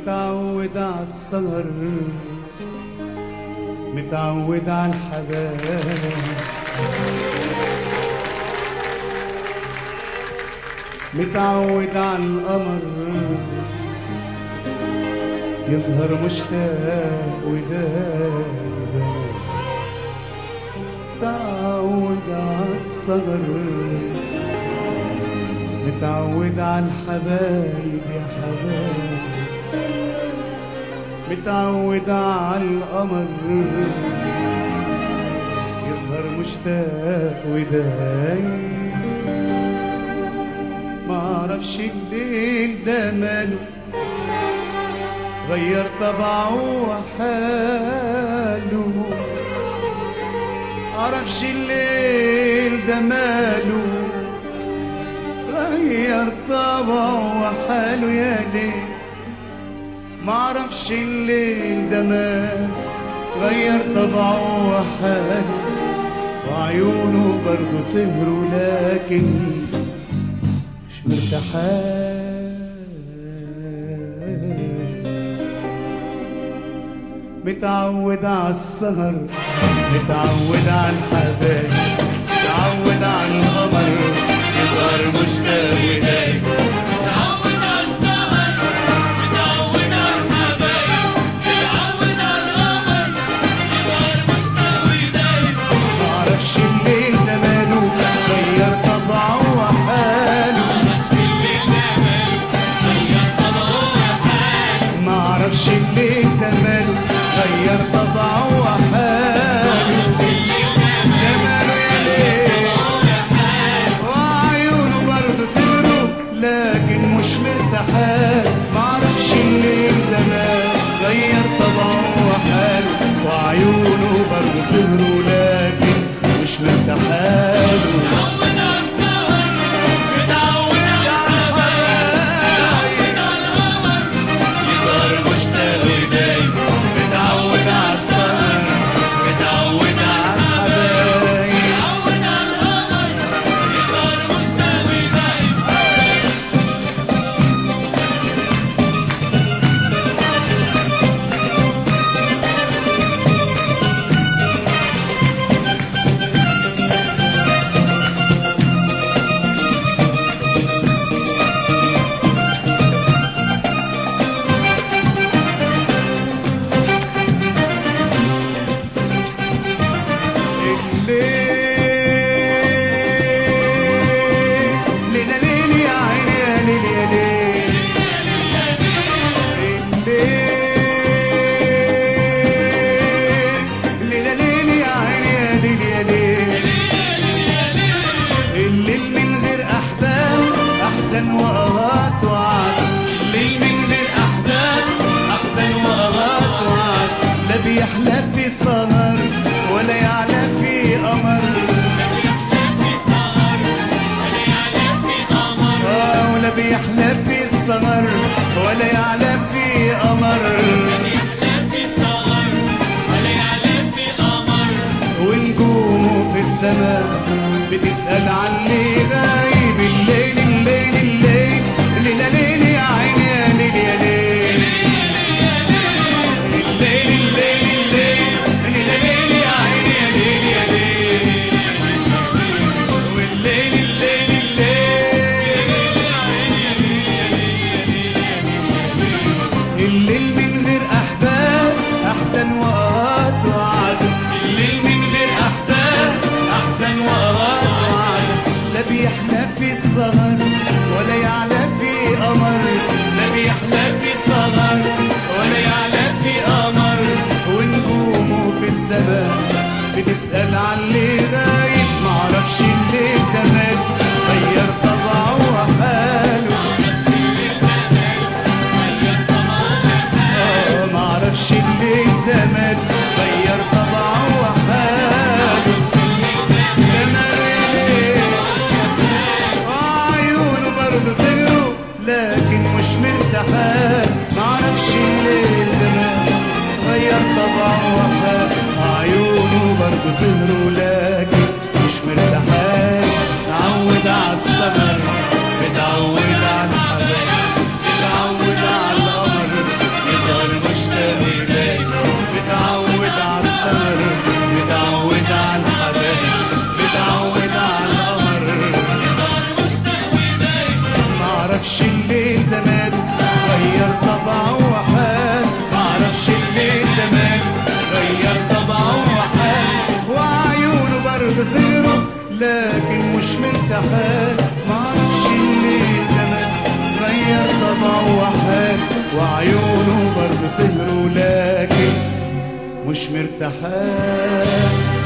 متعود على السهر متعود على الحباب متعود على القمر يظهر مشتاق ودايب متعود على الصغر متعود على الحبايب يا حبايب متعود على القمر يظهر مشتاق ودايب ما اعرفش الليل ده ماله غير طبعه وحاله عرفش الليل ده ماله غير طبعه وحاله يا ليل معرفش الليل ده ماله غير طبعه وحاله وعيونه برضه سهروا لكن مش مرتاحة متعود على السهر متعود على الحبايب متعود على القمر يظهر مشتاق ودايب متعود على السهر متعود على الحبايب متعود على القمر يظهر مشتاق ودايب معرفش الليل ده ماله غير طبعه وحاله معرفش الليل ده ماله غير طبعه وحاله ده ماله يا ليل وعيونه برضه سهروا لكن مش مرتاحة معرفش الليل ده ماله غير طبعه وحاله وعيونه برضه سهروا لكن مش مرتاحة متعود على السهر متعود على الحبايب على القمر يظهر مشتاق ودايب متعود على السهر متعود على الحبايب متعود على القمر يظهر مشتاق ودايب الليل ليلة ليل يا عيني يا ليل يا ليل الليل ليلة ليل يا عيني يا ليل يا ليل الليل من غير أحباب أحزن وأغاط وعزم الليل من غير أحباب أحزن وأغاط وعزم لا بيحلى في سهر ولا يعلى في قمر آه ولا بيحلى في السهر ولا يعلى في قمر ونجومه في السماء بتسأل عن اللي غايب الليل الليل الليل ليلة ليل يا عيني يا ليل يا ليل الليل الليل الليل ليلة ليل يا عيني يا ليل يا ليل والليل الليل الليل الليل من غير أحباب أحزن وقات وعزم الليل من غير أحباب أحزن وقات وعزم لا بيحلى في السهر ولا يعلى في قمر لا بيحلى في سهر ولا يعلى في قمر ونجومه في السماء بتسأل عن اللي غايب معرفش الليل ده مال غير طبعه وحاله آه، معرفش الليل ده مال غير طبعه وحاله ده ماله يا ليل آه، عيونه برضه سهروا لكن مش مرتاحة طبعه وحال معرفش اللي ده ماله غير طبعه وحال وعيونه برضه صغروا لكن مش مرتاحال معرفش اللي ده ماله غير طبعه وحال وعيونه برضه صغروا لكن مش مرتاحال